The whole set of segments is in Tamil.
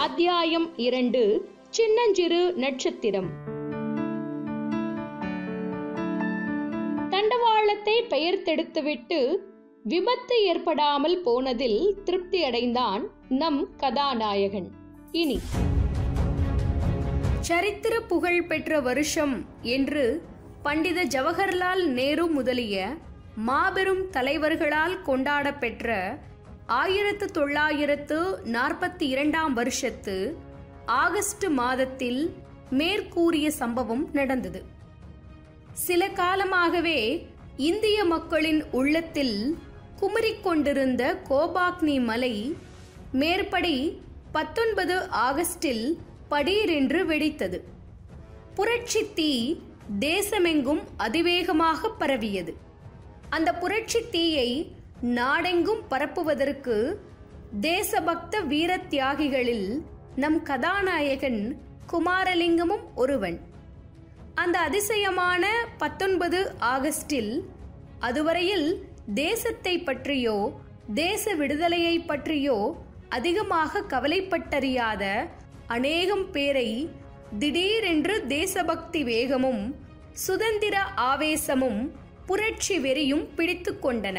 அத்தியாயம் இரண்டு சின்னஞ்சிறு நட்சத்திரம் தண்டவாளத்தை பெயர்த்தெடுத்துவிட்டு விபத்து ஏற்படாமல் போனதில் திருப்தி அடைந்தான் நம் கதாநாயகன் இனி சரித்திர புகழ் பெற்ற வருஷம் என்று பண்டித ஜவஹர்லால் நேரு முதலிய மாபெரும் தலைவர்களால் கொண்டாடப்பெற்ற ஆயிரத்து தொள்ளாயிரத்து நாற்பத்தி இரண்டாம் வருஷத்து ஆகஸ்ட் மாதத்தில் மேற்கூறிய சம்பவம் நடந்தது சில காலமாகவே இந்திய மக்களின் உள்ளத்தில் குமுறிக் கொண்டிருந்த கோபாக்னி மலை மேற்படி பத்தொன்பது ஆகஸ்டில் படீரென்று வெடித்தது புரட்சி தீ தேசமெங்கும் அதிவேகமாக பரவியது அந்த புரட்சி தீயை நாடெங்கும் பரப்புவதற்கு தேசபக்த வீர தியாகிகளில் நம் கதாநாயகன் குமாரலிங்கமும் ஒருவன் அந்த அதிசயமான பத்தொன்பது ஆகஸ்டில் அதுவரையில் தேசத்தை பற்றியோ தேச விடுதலையை பற்றியோ அதிகமாக கவலைப்பட்டறியாத அநேகம் பேரை திடீரென்று தேசபக்தி வேகமும் சுதந்திர ஆவேசமும் புரட்சி வெறியும் பிடித்து கொண்டன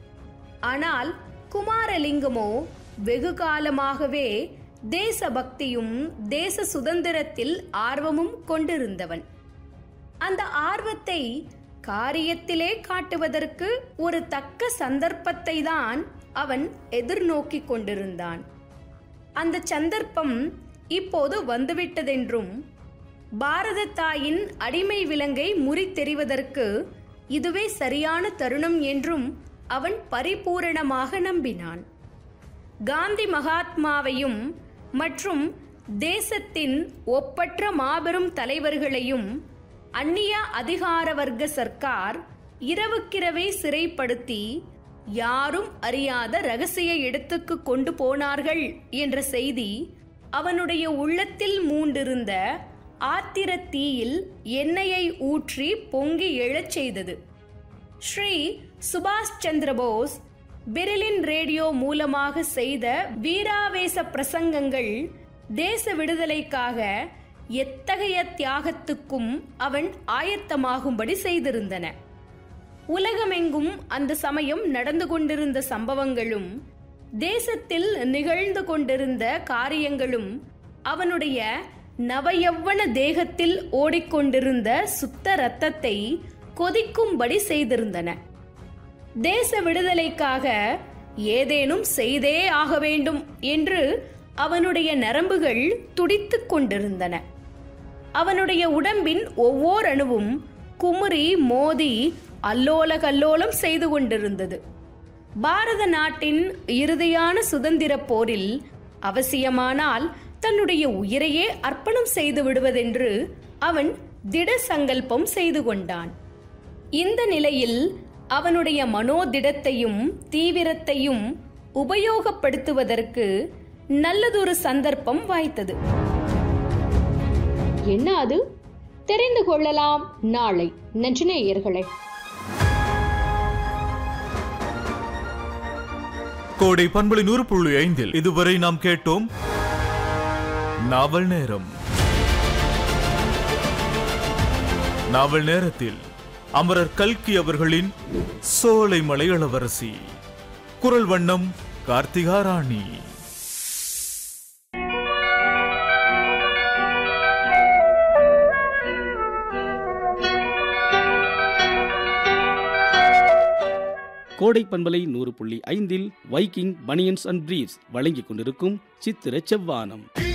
ஆனால் குமாரலிங்கமோ வெகு காலமாகவே தேசபக்தியும் தேச சுதந்திரத்தில் ஆர்வமும் கொண்டிருந்தவன் அந்த ஆர்வத்தை காரியத்திலே காட்டுவதற்கு ஒரு தக்க சந்தர்ப்பத்தை தான் அவன் எதிர்நோக்கிக் கொண்டிருந்தான் அந்த சந்தர்ப்பம் இப்போது வந்துவிட்டதென்றும் பாரத தாயின் அடிமை விலங்கை முறித்தெறிவதற்கு இதுவே சரியான தருணம் என்றும் அவன் பரிபூரணமாக நம்பினான் காந்தி மகாத்மாவையும் மற்றும் தேசத்தின் ஒப்பற்ற மாபெரும் தலைவர்களையும் அந்நிய அதிகார வர்க்க சர்க்கார் இரவுக்கிரவே சிறைப்படுத்தி யாரும் அறியாத ரகசிய இடத்துக்கு கொண்டு போனார்கள் என்ற செய்தி அவனுடைய உள்ளத்தில் மூண்டிருந்த ஆத்திர தீயில் எண்ணெயை ஊற்றி பொங்கி எழச் செய்தது ஸ்ரீ சுபாஷ் சந்திர போஸ் பெர்லின் ரேடியோ மூலமாக செய்த வீராவேச பிரசங்கங்கள் தேச விடுதலைக்காக எத்தகைய தியாகத்துக்கும் அவன் ஆயத்தமாகும்படி செய்திருந்தன உலகமெங்கும் அந்த சமயம் நடந்து கொண்டிருந்த சம்பவங்களும் தேசத்தில் நிகழ்ந்து கொண்டிருந்த காரியங்களும் அவனுடைய நவயவ்வன தேகத்தில் ஓடிக்கொண்டிருந்த சுத்த இரத்தத்தை கொதிக்கும்படி செய்திருந்தன தேச விடுதலைக்காக ஏதேனும் செய்தே ஆக வேண்டும் என்று அவனுடைய நரம்புகள் துடித்துக் கொண்டிருந்தன அவனுடைய உடம்பின் ஒவ்வொரு அணுவும் குமுறி மோதி அல்லோல கல்லோலம் செய்து கொண்டிருந்தது பாரத நாட்டின் இறுதியான சுதந்திர போரில் அவசியமானால் தன்னுடைய உயிரையே அர்ப்பணம் செய்து விடுவதென்று அவன் திட சங்கல்பம் செய்து கொண்டான் இந்த நிலையில் அவனுடைய மனோதிடத்தையும் தீவிரத்தையும் உபயோகப்படுத்துவதற்கு நல்லதொரு சந்தர்ப்பம் வாய்த்தது என்ன அது தெரிந்து கொள்ளலாம் நாளை நெஞ்சநேயர்களே கோடை பண்பலை நூறு புள்ளி ஐந்தில் இதுவரை நாம் கேட்டோம் நாவல் நேரம் நாவல் நேரத்தில் அமரர் கல்கி அவர்களின் சோலை மலை இளவரசி குரல் வண்ணம் கார்த்திகா ராணி கோடை பண்பலை நூறு புள்ளி ஐந்தில் வைக்கிங் பனியன்ஸ் அண்ட் பிரீவ்ஸ் வழங்கிக் கொண்டிருக்கும் சித்திர செவ்வானம்